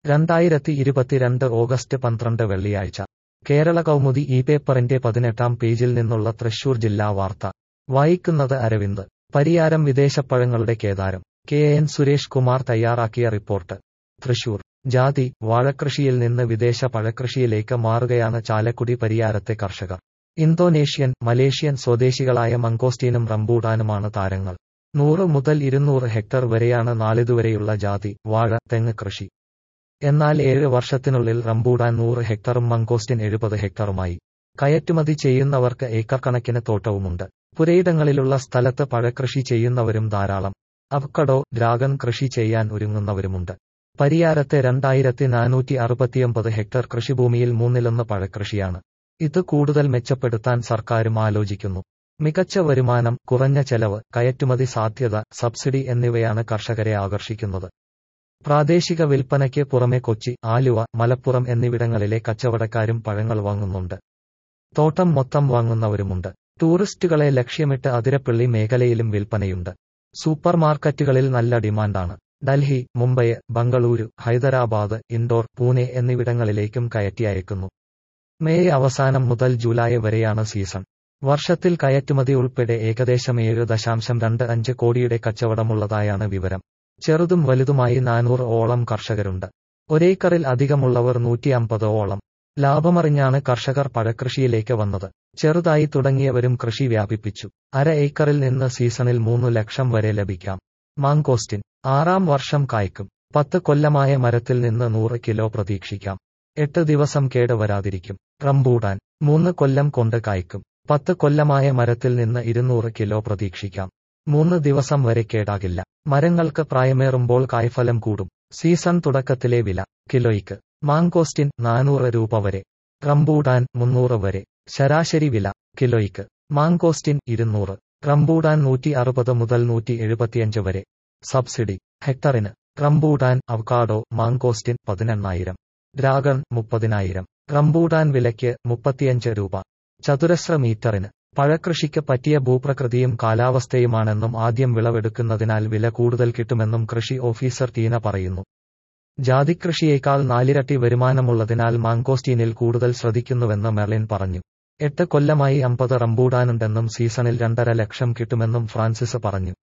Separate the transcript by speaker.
Speaker 1: രണ്ടായിരത്തി ഇരുപത്തിരണ്ട് ഓഗസ്റ്റ് പന്ത്രണ്ട് വെള്ളിയാഴ്ച കേരള കൗമുദി ഈ പേപ്പറിന്റെ പതിനെട്ടാം പേജിൽ നിന്നുള്ള തൃശൂർ ജില്ലാ വാർത്ത വായിക്കുന്നത് അരവിന്ദ് പരിയാരം വിദേശപ്പഴങ്ങളുടെ കേദാരം കെ എൻ സുരേഷ് കുമാർ തയ്യാറാക്കിയ റിപ്പോർട്ട് തൃശൂർ ജാതി വാഴക്കൃഷിയിൽ നിന്ന് വിദേശ പഴക്കൃഷിയിലേക്ക് മാറുകയാണ് ചാലക്കുടി പരിയാരത്തെ കർഷകർ ഇന്തോനേഷ്യൻ മലേഷ്യൻ സ്വദേശികളായ മംഗോസ്റ്റീനും റംബൂട്ടാനുമാണ് താരങ്ങൾ നൂറ് മുതൽ ഇരുന്നൂറ് ഹെക്ടർ വരെയാണ് നാളിതുവരെയുള്ള ജാതി വാഴ തെങ്ങ് കൃഷി എന്നാൽ ഏഴ് വർഷത്തിനുള്ളിൽ റംബൂട്ടാൻ നൂറ് ഹെക്ടറും മംഗോസ്റ്റിൻ എഴുപത് ഹെക്ടറുമായി കയറ്റുമതി ചെയ്യുന്നവർക്ക് ഏക്കർ കണക്കിന് തോട്ടവുമുണ്ട് പുരയിടങ്ങളിലുള്ള സ്ഥലത്ത് പഴക്കൃഷി ചെയ്യുന്നവരും ധാരാളം അവക്കഡോ ഡ്രാഗൺ കൃഷി ചെയ്യാൻ ഒരുങ്ങുന്നവരുമുണ്ട് പരിയാരത്തെ രണ്ടായിരത്തി നാനൂറ്റി അറുപത്തിയൊമ്പത് ഹെക്ടർ കൃഷിഭൂമിയിൽ മൂന്നിലൊന്ന് പഴക്കൃഷിയാണ് ഇത് കൂടുതൽ മെച്ചപ്പെടുത്താൻ സർക്കാരും ആലോചിക്കുന്നു മികച്ച വരുമാനം കുറഞ്ഞ ചെലവ് കയറ്റുമതി സാധ്യത സബ്സിഡി എന്നിവയാണ് കർഷകരെ ആകർഷിക്കുന്നത് പ്രാദേശിക വിൽപ്പനയ്ക്ക് പുറമെ കൊച്ചി ആലുവ മലപ്പുറം എന്നിവിടങ്ങളിലെ കച്ചവടക്കാരും പഴങ്ങൾ വാങ്ങുന്നുണ്ട് തോട്ടം മൊത്തം വാങ്ങുന്നവരുമുണ്ട് ടൂറിസ്റ്റുകളെ ലക്ഷ്യമിട്ട് അതിരപ്പള്ളി മേഖലയിലും വിൽപ്പനയുണ്ട് സൂപ്പർ മാർക്കറ്റുകളിൽ നല്ല ഡിമാൻഡാണ് ഡൽഹി മുംബൈ ബംഗളൂരു ഹൈദരാബാദ് ഇൻഡോർ പൂനെ എന്നിവിടങ്ങളിലേക്കും കയറ്റി അയക്കുന്നു മെയ് അവസാനം മുതൽ ജൂലൈ വരെയാണ് സീസൺ വർഷത്തിൽ കയറ്റുമതി ഉൾപ്പെടെ ഏകദേശം ഏഴ് ദശാംശം രണ്ട് അഞ്ച് കോടിയുടെ കച്ചവടമുള്ളതായാണ് വിവരം ചെറുതും വലുതുമായി നാനൂറ് ഓളം കർഷകരുണ്ട് ഒരേക്കറിൽ അധികമുള്ളവർ നൂറ്റി അമ്പത് ഓളം ലാഭമറിഞ്ഞാണ് കർഷകർ പഴക്കൃഷിയിലേക്ക് വന്നത് ചെറുതായി തുടങ്ങിയവരും കൃഷി വ്യാപിപ്പിച്ചു അര ഏക്കറിൽ നിന്ന് സീസണിൽ മൂന്ന് ലക്ഷം വരെ ലഭിക്കാം മാങ്കോസ്റ്റിൻ ആറാം വർഷം കായ്ക്കും പത്ത് കൊല്ലമായ മരത്തിൽ നിന്ന് നൂറ് കിലോ പ്രതീക്ഷിക്കാം എട്ട് ദിവസം കേട് വരാതിരിക്കും റംബൂട്ടാൻ മൂന്ന് കൊല്ലം കൊണ്ട് കായ്ക്കും പത്ത് കൊല്ലമായ മരത്തിൽ നിന്ന് ഇരുന്നൂറ് കിലോ പ്രതീക്ഷിക്കാം മൂന്ന് ദിവസം വരെ കേടാകില്ല മരങ്ങൾക്ക് പ്രായമേറുമ്പോൾ കായ്ഫലം കൂടും സീസൺ തുടക്കത്തിലെ വില കിലോയ്ക്ക് മാങ്കോസ്റ്റിൻ നാനൂറ് രൂപ വരെ റംബൂട്ടാൻ മുന്നൂറ് വരെ ശരാശരി വില കിലോയ്ക്ക് മാങ്കോസ്റ്റിൻ ഇരുന്നൂറ് റംബൂട്ടാൻ നൂറ്റി അറുപത് മുതൽ നൂറ്റി എഴുപത്തിയഞ്ച് വരെ സബ്സിഡി ഹെക്ടറിന് റംബൂട്ടാൻ അവക്കാഡോ മാങ്കോസ്റ്റിൻ പതിനെണ്ണായിരം ഡ്രാഗൺ മുപ്പതിനായിരം റംബൂട്ടാൻ വിലയ്ക്ക് മുപ്പത്തിയഞ്ച് രൂപ ചതുരശ്ര മീറ്ററിന് പഴക്കൃഷിക്ക് പറ്റിയ ഭൂപ്രകൃതിയും കാലാവസ്ഥയുമാണെന്നും ആദ്യം വിളവെടുക്കുന്നതിനാൽ വില കൂടുതൽ കിട്ടുമെന്നും കൃഷി ഓഫീസർ ടീന പറയുന്നു ജാതികൃഷിയേക്കാൾ നാലിരട്ടി വരുമാനമുള്ളതിനാൽ മാങ്കോസ്റ്റീനിൽ കൂടുതൽ ശ്രദ്ധിക്കുന്നുവെന്ന് മെർലിൻ പറഞ്ഞു എട്ട് കൊല്ലമായി അമ്പത് റംബൂട്ടാനുണ്ടെന്നും സീസണിൽ രണ്ടര ലക്ഷം കിട്ടുമെന്നും ഫ്രാൻസിസ് പറഞ്ഞു